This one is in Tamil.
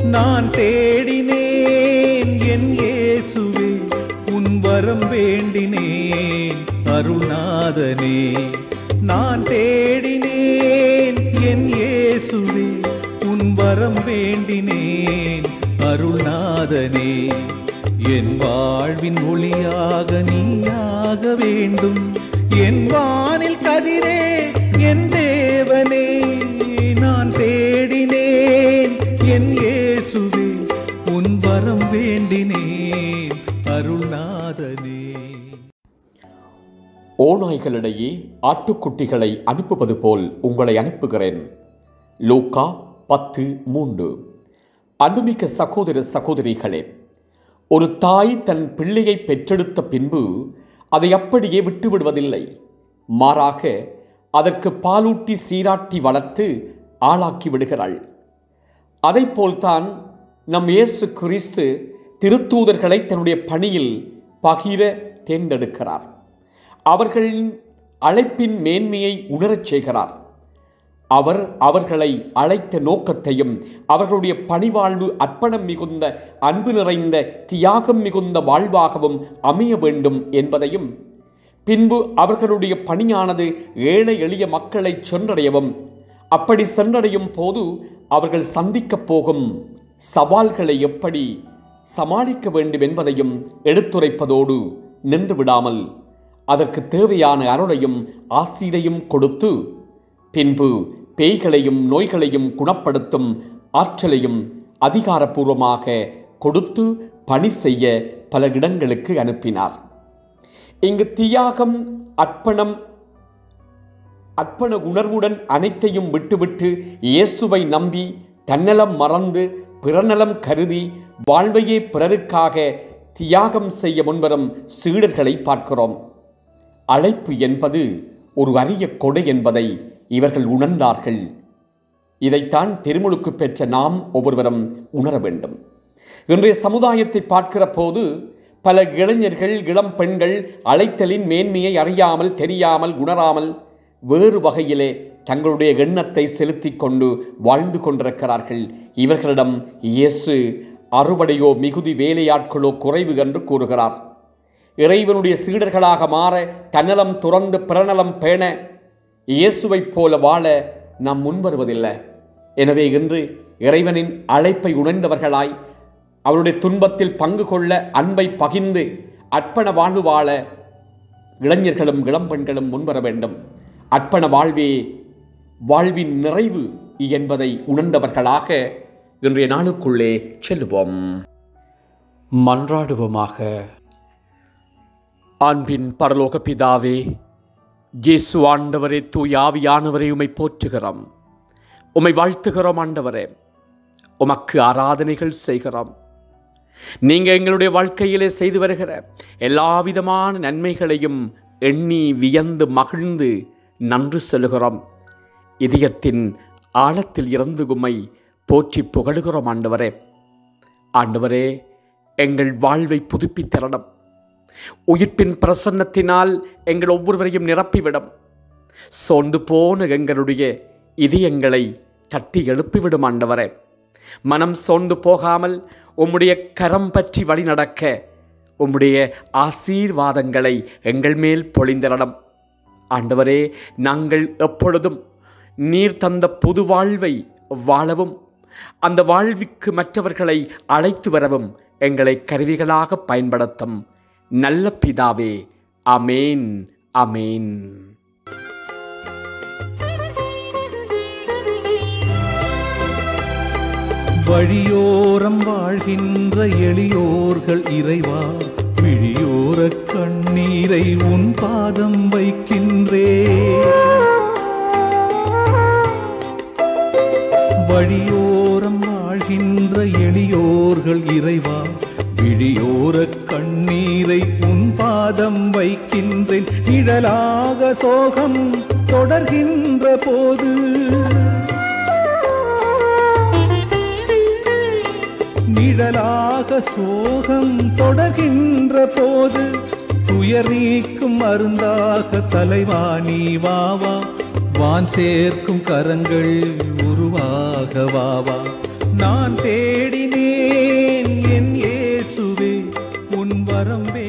நான் தேடினேன் என் இயேசுவே உன் வரம் வேண்டினேன் அருள்நாதனே நான் தேடினேன் என் இயேசுவே உன் வரம் வேண்டினேன் அருள்நாதனே என் வாழ்வின் ஒளியாக நீயாக வேண்டும் என் வானில் கதிரே என் தேவனே நான் தேடினேன் என் இயேசுவே உன் வரம் வேண்டினேன் அருள்நாதனே ஓநாய்களிடையே ஆட்டுக்குட்டிகளை அனுப்புவது போல் உங்களை அனுப்புகிறேன் லூக்கா பத்து மூன்று அன்புமிக்க சகோதர சகோதரிகளே ஒரு தாய் தன் பிள்ளையை பெற்றெடுத்த பின்பு அதை அப்படியே விட்டுவிடுவதில்லை மாறாக அதற்கு பாலூட்டி சீராட்டி வளர்த்து ஆளாக்கி விடுகிறாள் அதைப்போல்தான் நம் இயேசு கிறிஸ்து திருத்தூதர்களை தன்னுடைய பணியில் பகிர தேர்ந்தெடுக்கிறார் அவர்களின் அழைப்பின் மேன்மையை உணரச் செய்கிறார் அவர் அவர்களை அழைத்த நோக்கத்தையும் அவர்களுடைய பணிவாழ்வு அர்ப்பணம் மிகுந்த அன்பு நிறைந்த தியாகம் மிகுந்த வாழ்வாகவும் அமைய வேண்டும் என்பதையும் பின்பு அவர்களுடைய பணியானது ஏழை எளிய மக்களை சென்றடையவும் அப்படி சென்றடையும் போது அவர்கள் சந்திக்கப் போகும் சவால்களை எப்படி சமாளிக்க வேண்டும் என்பதையும் எடுத்துரைப்பதோடு நின்று விடாமல் அதற்கு தேவையான அருளையும் ஆசிரையும் கொடுத்து பின்பு பேய்களையும் நோய்களையும் குணப்படுத்தும் ஆற்றலையும் அதிகாரப்பூர்வமாக கொடுத்து பணி செய்ய பல இடங்களுக்கு அனுப்பினார் இங்கு தியாகம் அர்ப்பணம் அர்ப்பண உணர்வுடன் அனைத்தையும் விட்டுவிட்டு இயேசுவை நம்பி தன்னலம் மறந்து பிறநலம் கருதி வாழ்வையே பிறருக்காக தியாகம் செய்ய முன்வரும் சீடர்களை பார்க்கிறோம் அழைப்பு என்பது ஒரு அரிய கொடை என்பதை இவர்கள் உணர்ந்தார்கள் இதைத்தான் திருமுழுக்கு பெற்ற நாம் ஒவ்வொருவரும் உணர வேண்டும் இன்றைய சமுதாயத்தை பார்க்கிற போது பல இளைஞர்கள் இளம் பெண்கள் அழைத்தலின் மேன்மையை அறியாமல் தெரியாமல் உணராமல் வேறு வகையிலே தங்களுடைய எண்ணத்தை செலுத்திக் கொண்டு வாழ்ந்து கொண்டிருக்கிறார்கள் இவர்களிடம் இயேசு அறுவடையோ மிகுதி வேலையாட்களோ குறைவு என்று கூறுகிறார் இறைவனுடைய சீடர்களாக மாற தன்னலம் துறந்து பிறநலம் பேண இயேசுவைப் போல வாழ நாம் முன்வருவதில்லை எனவே இன்று இறைவனின் அழைப்பை உணர்ந்தவர்களாய் அவருடைய துன்பத்தில் பங்கு கொள்ள அன்பை பகிர்ந்து அர்ப்பண வாழ்வு வாழ இளைஞர்களும் இளம்பெண்களும் முன்வர வேண்டும் அர்ப்பண வாழ்வே வாழ்வின் நிறைவு என்பதை உணர்ந்தவர்களாக இன்றைய நாளுக்குள்ளே செல்லுவோம் மன்றாடுவோமாக அன்பின் பரலோக பிதாவே ஜேசு ஆண்டவரே தூயாவியானவரை உமை போற்றுகிறோம் உமை வாழ்த்துகிறோம் ஆண்டவரே உமக்கு ஆராதனைகள் செய்கிறோம் நீங்க எங்களுடைய வாழ்க்கையிலே செய்து வருகிற எல்லா விதமான நன்மைகளையும் எண்ணி வியந்து மகிழ்ந்து நன்று செல்கிறோம் இதயத்தின் ஆழத்தில் இருந்து உம்மை போற்றி புகழுகிறோம் ஆண்டவரே ஆண்டவரே எங்கள் வாழ்வை புதுப்பித்தரணும் உயிர்ப்பின் பிரசன்னத்தினால் எங்கள் ஒவ்வொருவரையும் நிரப்பிவிடும் சோர்ந்து போன எங்களுடைய இதயங்களை தட்டி எழுப்பிவிடும் ஆண்டவரே மனம் சோர்ந்து போகாமல் உம்முடைய கரம் பற்றி வழி நடக்க உம்முடைய ஆசீர்வாதங்களை எங்கள் மேல் பொழிந்தரணும் ஆண்டவரே நாங்கள் எப்பொழுதும் நீர் தந்த புது வாழ்வை வாழவும் அந்த வாழ்விற்கு மற்றவர்களை அழைத்து வரவும் எங்களை கருவிகளாக பயன்படுத்தும் நல்ல பிதாவே அமேன் அமேன் வழியோரம் வாழ்கின்ற எளியோர்கள் இறைவா விழியோர கண்ணீரை உன் பாதம் வைக்கின்றே வழியோரம் வாழ்கின்ற எளியோர்கள் இறைவா விழியோர கண்ணீரை உன் பாதம் வைக்கின்றேன் நிழலாக சோகம் தொடர்கின்ற போது நிழலாக சோகம் தொடர்கின்ற போது துயர் நீக்கும் மருந்தாக தலைவா நீ வாவா வான் சேர்க்கும் கரங்கள் உருவாக வாவா நான் தேடி வரம் வே